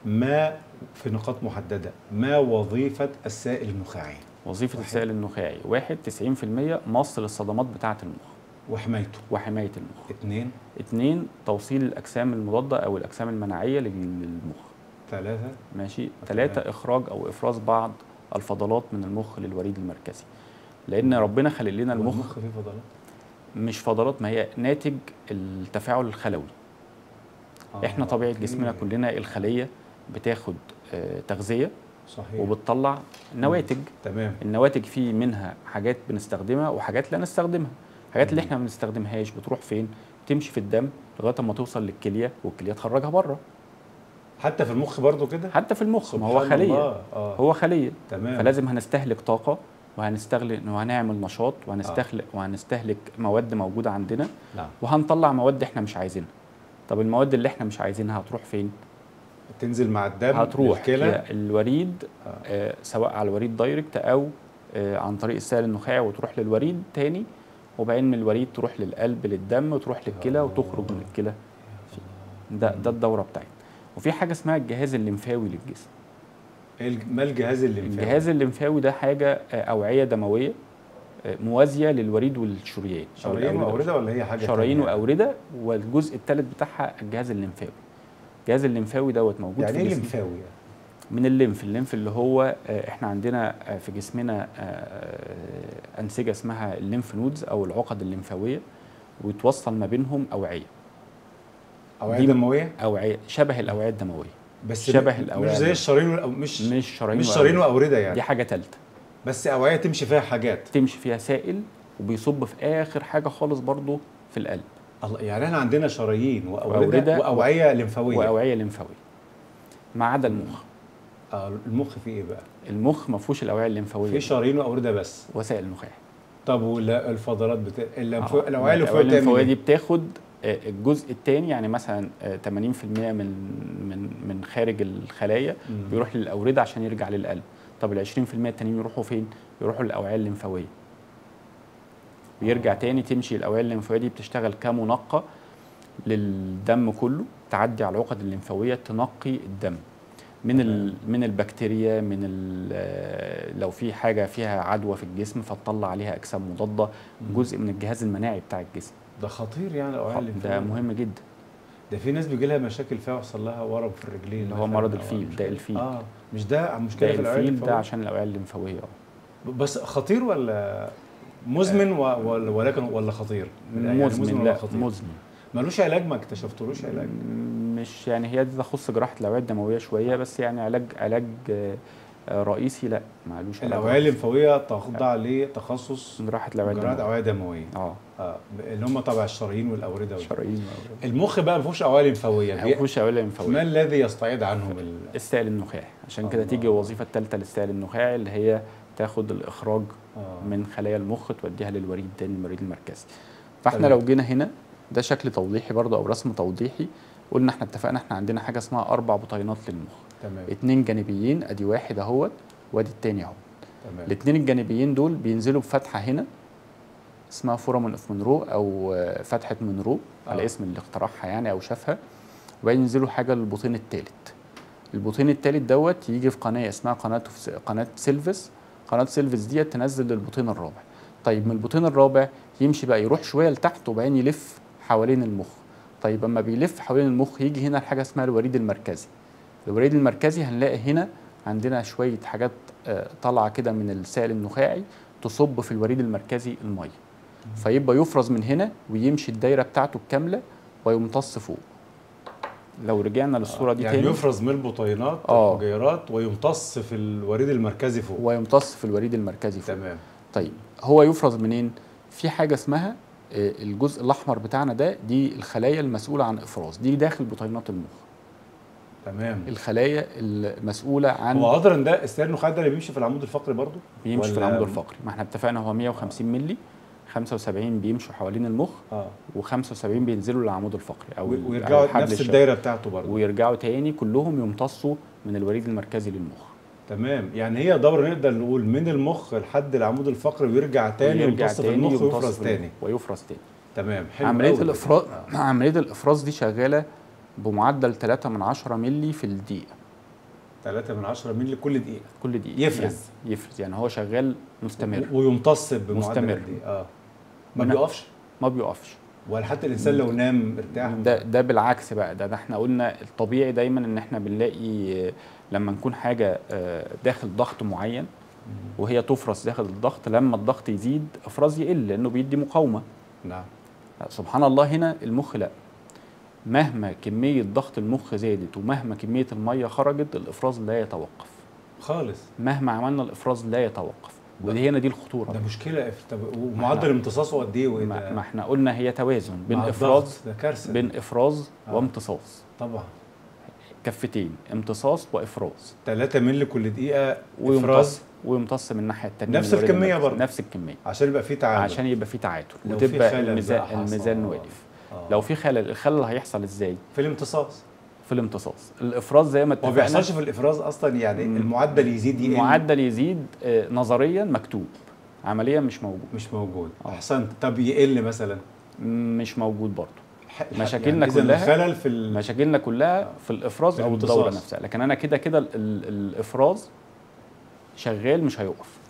ما في نقاط محدده ما وظيفه السائل النخاعي وظيفه واحد. السائل النخاعي واحد 90% مص للصدمات بتاعه المخ وحمايته وحمايه المخ اثنين اتنين توصيل الاجسام المضاده او الاجسام المناعيه لل- للمخ ثلاثه ماشي ثلاثة إخراج أو إفراز بعض الفضلات من المخ للوريد المركزي لأن ربنا خلق لنا المخ المخ فيه فضلات مش فضلات ما هي ناتج التفاعل الخلوي آه، احنا طبيعة أوكي. جسمنا كلنا الخلية بتاخد آه، تغذية صحيح وبتطلع نواتج تمام النواتج فيه منها حاجات بنستخدمها وحاجات لا نستخدمها الحاجات اللي مم. احنا ما بنستخدمهاش بتروح فين تمشي في الدم لغايه ما توصل للكليه والكليه تخرجها بره حتى في المخ برضو كده حتى في المخ ما هو سبحان خليه الله. آه. هو خليه تمام فلازم هنستهلك طاقة وهنستغل وهنعمل نشاط وهنستخلق وهنستهلك مواد موجودة عندنا نعم وهنطلع مواد احنا مش عايزينها طب المواد اللي احنا مش عايزينها هتروح فين؟ تنزل مع الدم هتروح الكلى يا الوريد آه. آه سواء على الوريد دايركت او آه عن طريق السائل النخاعي وتروح للوريد تاني وبعدين من الوريد تروح للقلب للدم وتروح للكلى وتخرج من الكلى ده ده الدورة بتاعتنا وفي حاجة اسمها الجهاز الليمفاوي للجسم الج- ما الجهاز اللي الجهاز الليمفاوي ده حاجه آه، اوعيه دمويه آه، موازيه للوريد والشريان أو شرايين الأوردة واورده ولا هي حاجه شرايين تانية؟ واورده والجزء الثالث بتاعها الجهاز الليمفاوي الجهاز الليمفاوي دوت موجود يعني في ايه جسم لمفاوي يعني؟ من الليمف الليمف اللي هو آه، احنا عندنا آه، في جسمنا آه، انسجه اسمها الليمف نودز او العقد الليمفاويه ويتوصل ما بينهم اوعيه اوعيه دي- دمويه اوعيه شبه الاوعيه الدمويه بس شبه م- الأوعية مش زي دي. الشرايين والأو- مش مش شرايين مش شرايين وأوردة. واورده دي يعني حاجه ثالثه بس اوعيه تمشي فيها حاجات تمشي فيها سائل وبيصب في اخر حاجه خالص برضو في القلب الله يعني احنا عندنا شرايين واورده وأوردة واوعيه لمفاويه واوعيه لمفاويه ما عدا المخ آه المخ فيه ايه بقى؟ المخ ما فيهوش الاوعيه الليمفاويه فيه دي، شرايين واورده بس وسائل نخاعي طب والفضلات بتاع آه، الاوعيه الأوعية الليمفاويه بتعمل الليمفاويه دي إيه؟ بتاخد آه، الجزء الثاني يعني مثلا آه، 80% من من من خارج الخلايا مم. بيروح للاورده عشان يرجع للقلب طب ال 20% التانيين يروحوا فين يروحوا للاوعيه الليمفاويه ويرجع تاني تمشي الاوعيه الليمفاويه دي بتشتغل كمنقى للدم كله تعدي على العقد الليمفاويه تنقي الدم من ال من البكتيريا من ال- لو في حاجه فيها عدوى في الجسم فتطلع عليها اجسام مضاده مم. جزء من الجهاز المناعي بتاع الجسم ده خطير يعني الاوعيه ده الليمفاويه مهم جدا ده في ناس بيجي لها مشاكل فيها ويحصل لها ورم في الرجلين اللي هو مثلاً مرض أو الفيل، ده مشكلة. الفيل. اه مش ده مشكله ده في الاوعيه الفيل ده الليمفاويه عشان الاوعيه الليمفاويه اه بس خطير ولا مزمن و... ولا ولكن ولا خطير؟ يعني مزمن ولا لا خطير؟ مزمن ملوش علاج ما اكتشفتلوش علاج مش يعني هي دي تخص جراحه الاوعيه الدمويه شويه بس يعني علاج علاج آه، آه، رئيسي لا معلوش علاج الاوعيه رئيسي. الليمفاويه تخضع لتخصص جراحه الاوعيه جراحه الدمويه اوعيه دمويه اه اه اللي هم تبع الشرايين والاورده وال- شرايين المخ بقى ما فيهوش اوعيه ليمفاويه ما بي- فيهوش اوعيه ما ليمفاويه الذي يستعيد عنهم ال... السائل النخاعي عشان كده الله. تيجي الوظيفه الثالثه للسائل النخاعي اللي هي تاخد الاخراج آه. من خلايا المخ توديها للوريد تاني المريض المركزي فاحنا تمام. لو جينا هنا ده شكل توضيحي برضه او رسم توضيحي قلنا احنا اتفقنا احنا عندنا حاجه اسمها اربع بطينات للمخ تمام اتنين جانبيين ادي واحد اهوت وادي التاني اهو تمام الاتنين الجانبيين دول بينزلوا بفتحه هنا اسمها فورامون اوف مونرو او آه، فتحه مونرو على آه. اسم اللي اخترعها يعني او شافها وبعدين ينزلوا حاجه للبطين الثالث البطين الثالث دوت يجي في قناه اسمها قناه قناه سيلفس قناه سيلفس ديت تنزل للبطين الرابع طيب من البطين الرابع يمشي بقى يروح شويه لتحت وبعدين يلف حوالين المخ طيب اما بيلف حوالين المخ يجي هنا حاجه اسمها الوريد المركزي الوريد المركزي هنلاقي هنا عندنا شويه حاجات آه، طالعه كده من السائل النخاعي تصب في الوريد المركزي الميه فيبقى يفرز من هنا ويمشي الدايره بتاعته الكامله ويمتص فوق لو رجعنا للصوره دي يعني تاني يفرز من البطينات آه. الحجيرات ويمتص في الوريد المركزي فوق ويمتص في الوريد المركزي فوق تمام طيب هو يفرز منين في حاجه اسمها آه، الجزء الاحمر بتاعنا ده دي الخلايا المسؤوله عن افراز دي داخل بطينات المخ تمام الخلايا المسؤوله عن هو عذرا ده السير النخاعي ده اللي بيمشي في العمود الفقري برضو بيمشي في ولا- العمود الفقري ما احنا اتفقنا هو 150 مللي 75 بيمشوا حوالين المخ اه و75 بينزلوا للعمود الفقري او و- ال- أو ويرجعوا الحبل نفس الشوكي. الدايره بتاعته برضو ويرجعوا تاني كلهم يمتصوا من الوريد المركزي للمخ تمام يعني هي دورة نقدر نقول من المخ لحد العمود الفقري ويرجع تاني ويرجع يمتص في المخ يمتص ويفرز في المخ تاني ويفرز تاني تمام حلو عمليه أوي ده. الافراز آه. عمليه الافراز دي شغاله بمعدل 3 من 10 مللي في الدقيقه 3 من 10 مللي كل دقيقه كل دقيقه يفرز. يعني يفرز يعني هو شغال مستمر و- ويمتص بمعدل مستمر. قد ايه اه ما أنا- بيقفش ما بيقفش ولا حتى الانسان لو نام ارتاح ده ده بالعكس بقى ده, ده احنا قلنا الطبيعي دايما ان احنا بنلاقي آه، لما نكون حاجه آه، داخل ضغط معين وهي تفرز داخل الضغط لما الضغط يزيد افراز يقل لانه بيدي مقاومه نعم سبحان الله هنا المخ لا مهما كميه ضغط المخ زادت ومهما كميه الميه خرجت الافراز لا يتوقف خالص مهما عملنا الافراز لا يتوقف ودي هنا دي الخطوره ده مشكله إف- طب ومعدل امتصاصه قد ايه وإيه ما, ده؟ ما احنا قلنا هي توازن بين مع افراز الضغط، ده كارثه بين افراز آه. وامتصاص طبعا كفتين امتصاص وافراز 3 مللي كل دقيقه ويمتص افراز ويمتص من الناحيه الثانيه نفس الكمية برضه. نفس الكميه عشان يبقى في تعامل عشان يبقى في تعادل لو في وتبقى خلل الميزان بقى حصل. الميزان آه. واقف آه. لو في خلل الخلل هيحصل ازاي في الامتصاص في الامتصاص الافراز زي ما ما اتفقنا بيحصلش في الافراز اصلا يعني مم. المعدل يزيد يقل المعدل يزيد آه، نظريا مكتوب عمليا مش موجود مش موجود آه. احسنت طب يقل مثلا مش موجود برضه ح- مشاكلنا يعني إذا كلها- الخلل في ال... مشاكلنا كلها في الافراز في او الامتصاص. الدوره نفسها لكن انا كده كده ال- ال- الافراز شغال مش هيقف